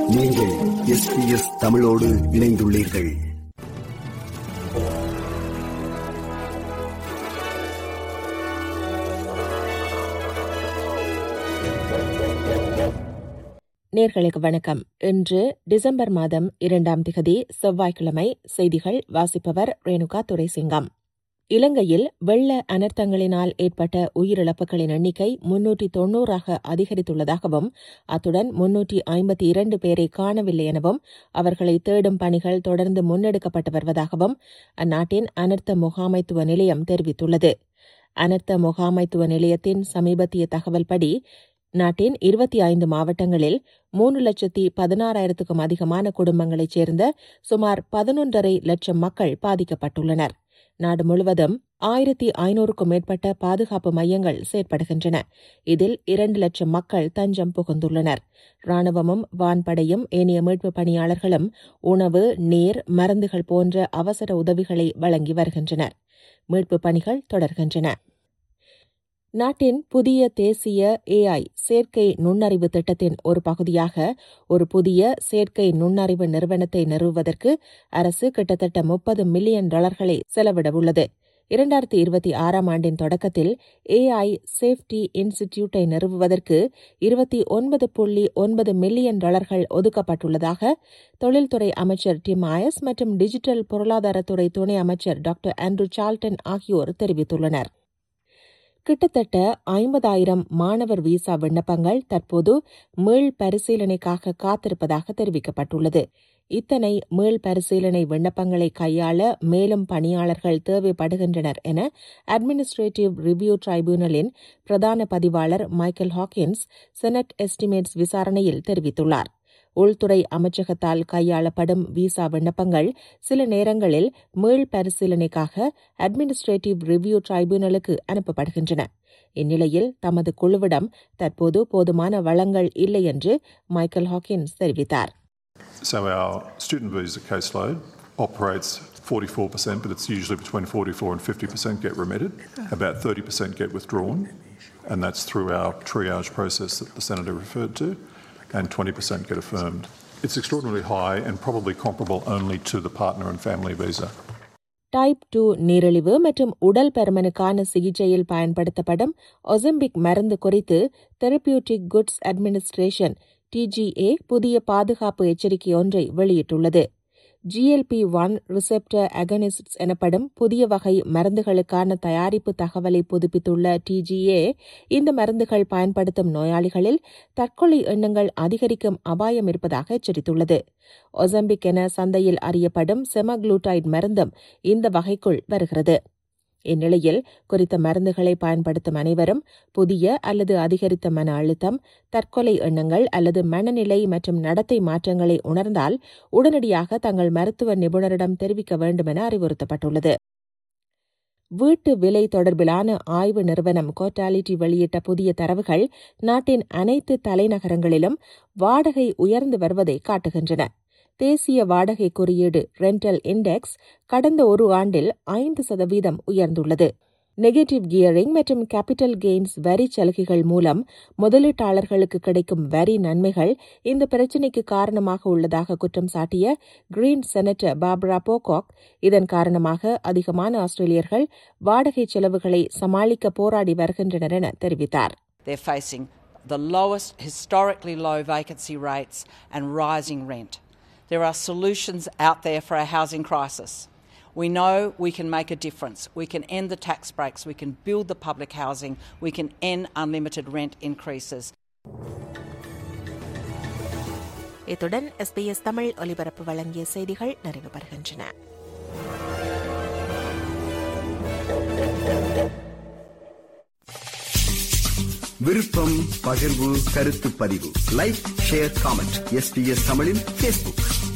நீங்கள் எஸ்பிஎஸ் தமிழோடு இணைந்துள்ளீர்கள் நேர்களுக்கு வணக்கம் இன்று டிசம்பர் மாதம் இரண்டாம் திகதி செவ்வாய்க்கிழமை செய்திகள் வாசிப்பவர் ரேணுகா துரைசிங்கம் இலங்கையில் வெள்ள அனர்த்தங்களினால் ஏற்பட்ட உயிரிழப்புகளின் எண்ணிக்கை முன்னூற்றி தொன்னூறாக அதிகரித்துள்ளதாகவும் அத்துடன் முன்னூற்றி ஐம்பத்தி இரண்டு பேரை காணவில்லை எனவும் அவர்களை தேடும் பணிகள் தொடர்ந்து முன்னெடுக்கப்பட்டு வருவதாகவும் அந்நாட்டின் அனர்த்த முகாமைத்துவ நிலையம் தெரிவித்துள்ளது அனர்த்த முகாமைத்துவ நிலையத்தின் சமீபத்திய தகவல்படி நாட்டின் இருபத்தி ஐந்து மாவட்டங்களில் மூன்று லட்சத்தி பதினாறாயிரத்துக்கும் அதிகமான குடும்பங்களைச் சேர்ந்த சுமார் பதினொன்றரை லட்சம் மக்கள் பாதிக்கப்பட்டுள்ளனர் நாடு முழுவதும் ஆயிரத்தி ஐநூறுக்கும் மேற்பட்ட பாதுகாப்பு மையங்கள் செயற்படுகின்றன இதில் இரண்டு லட்சம் மக்கள் தஞ்சம் புகுந்துள்ளனர் ராணுவமும் வான்படையும் ஏனைய மீட்புப் பணியாளர்களும் உணவு நீர் மருந்துகள் போன்ற அவசர உதவிகளை வழங்கி வருகின்றனர் மீட்புப் பணிகள் தொடர்கின்றன நாட்டின் புதிய தேசிய ஏஐ செயற்கை நுண்ணறிவு திட்டத்தின் ஒரு பகுதியாக ஒரு புதிய செயற்கை நுண்ணறிவு நிறுவனத்தை நிறுவுவதற்கு அரசு கிட்டத்தட்ட முப்பது மில்லியன் டாலர்களை செலவிடவுள்ளது இரண்டாயிரத்தி இருபத்தி ஆறாம் ஆண்டின் தொடக்கத்தில் ஏஐ சேஃப்டி இன்ஸ்டிடியூட்டை நிறுவுவதற்கு இருபத்தி ஒன்பது புள்ளி ஒன்பது மில்லியன் டாலர்கள் ஒதுக்கப்பட்டுள்ளதாக தொழில்துறை அமைச்சர் டிம் ஆயஸ் மற்றும் டிஜிட்டல் பொருளாதாரத்துறை துணை அமைச்சர் டாக்டர் ஆண்ட்ரூ சால்டன் ஆகியோர் தெரிவித்துள்ளனர் கிட்டத்தட்ட ஐம்பதாயிரம் மாணவர் விசா விண்ணப்பங்கள் தற்போது மீள் பரிசீலனைக்காக காத்திருப்பதாக தெரிவிக்கப்பட்டுள்ளது இத்தனை மீள் பரிசீலனை விண்ணப்பங்களை கையாள மேலும் பணியாளர்கள் தேவைப்படுகின்றனர் என அட்மினிஸ்ட்ரேட்டிவ் ரிவ்யூ டிரைபியூனலின் பிரதான பதிவாளர் மைக்கேல் ஹாக்கின்ஸ் செனட் எஸ்டிமேட்ஸ் விசாரணையில் தெரிவித்துள்ளார் உள்துறை அமைச்சகத்தால் கையாளப்படும் விசா விண்ணப்பங்கள் சில நேரங்களில் மீள் பரிசீலனைக்காக அட்மினிஸ்ட்ரேட்டிவ் ரிவ்யூ டிரைபியூனலுக்கு அனுப்பப்படுகின்றன இந்நிலையில் தமது குழுவிடம் தற்போது போதுமான வளங்கள் இல்லை என்று மைக்கேல் ஹாக்கின்ஸ் தெரிவித்தார் So our student visa caseload operates 44%, but it's usually between 44 and 50% get remitted. About 30% get withdrawn, and that's through our triage process that the senator referred to, and 20% get affirmed. It's extraordinarily high and probably comparable only to the partner and family visa. Type two நீரிழிவு மற்றும் உடல் பருமனுக்கான சிகிச்சையில் பயன்படுத்தப்படும் ஒசம்பிக் மருந்து குறித்து therapeutic goods administration TGA புதிய பாதுகாப்பு எச்சரிக்கை ஒன்றை வெளியிட்டுள்ளது ஜிஎல்பி ஒன் ரிசெப்டர் அகனிஸ்ட்ஸ் எனப்படும் புதிய வகை மருந்துகளுக்கான தயாரிப்பு தகவலை புதுப்பித்துள்ள டிஜிஏ இந்த மருந்துகள் பயன்படுத்தும் நோயாளிகளில் தற்கொலை எண்ணங்கள் அதிகரிக்கும் அபாயம் இருப்பதாக எச்சரித்துள்ளது ஒசம்பிக் என சந்தையில் அறியப்படும் செமக்ளூட்டைட் மருந்தும் இந்த வகைக்குள் வருகிறது இந்நிலையில் குறித்த மருந்துகளை பயன்படுத்தும் அனைவரும் புதிய அல்லது அதிகரித்த மன அழுத்தம் தற்கொலை எண்ணங்கள் அல்லது மனநிலை மற்றும் நடத்தை மாற்றங்களை உணர்ந்தால் உடனடியாக தங்கள் மருத்துவ நிபுணரிடம் தெரிவிக்க வேண்டும் என அறிவுறுத்தப்பட்டுள்ளது வீட்டு விலை தொடர்பிலான ஆய்வு நிறுவனம் கோட்டாலிட்டி வெளியிட்ட புதிய தரவுகள் நாட்டின் அனைத்து தலைநகரங்களிலும் வாடகை உயர்ந்து வருவதை காட்டுகின்றன தேசிய வாடகை குறியீடு ரெண்டல் இண்டெக்ஸ் கடந்த ஒரு ஆண்டில் ஐந்து சதவீதம் உயர்ந்துள்ளது நெகட்டிவ் கியரிங் மற்றும் கேபிட்டல் கெய்ன்ஸ் வரி சலுகைகள் மூலம் முதலீட்டாளர்களுக்கு கிடைக்கும் வரி நன்மைகள் இந்த பிரச்சினைக்கு காரணமாக உள்ளதாக குற்றம் சாட்டிய கிரீன் செனட்டர் பாப்ரா போகாக் இதன் காரணமாக அதிகமான ஆஸ்திரேலியர்கள் வாடகை செலவுகளை சமாளிக்க போராடி வருகின்றனர் என தெரிவித்தார் They're facing the lowest, historically low vacancy rates and rising rent. There are solutions out there for our housing crisis. We know we can make a difference. We can end the tax breaks. We can build the public housing. We can end unlimited rent increases. இத்துடன் SBS Tamil ஒலிபரப்பு வழங்கிய செய்திகள் நிறைவு பெறுகின்றன விருப்பம் பகிர்வு கருத்து பதிவு லைக் ஷேர் காமெண்ட் எஸ்பிஎஸ் தமிழின் பேஸ்புக்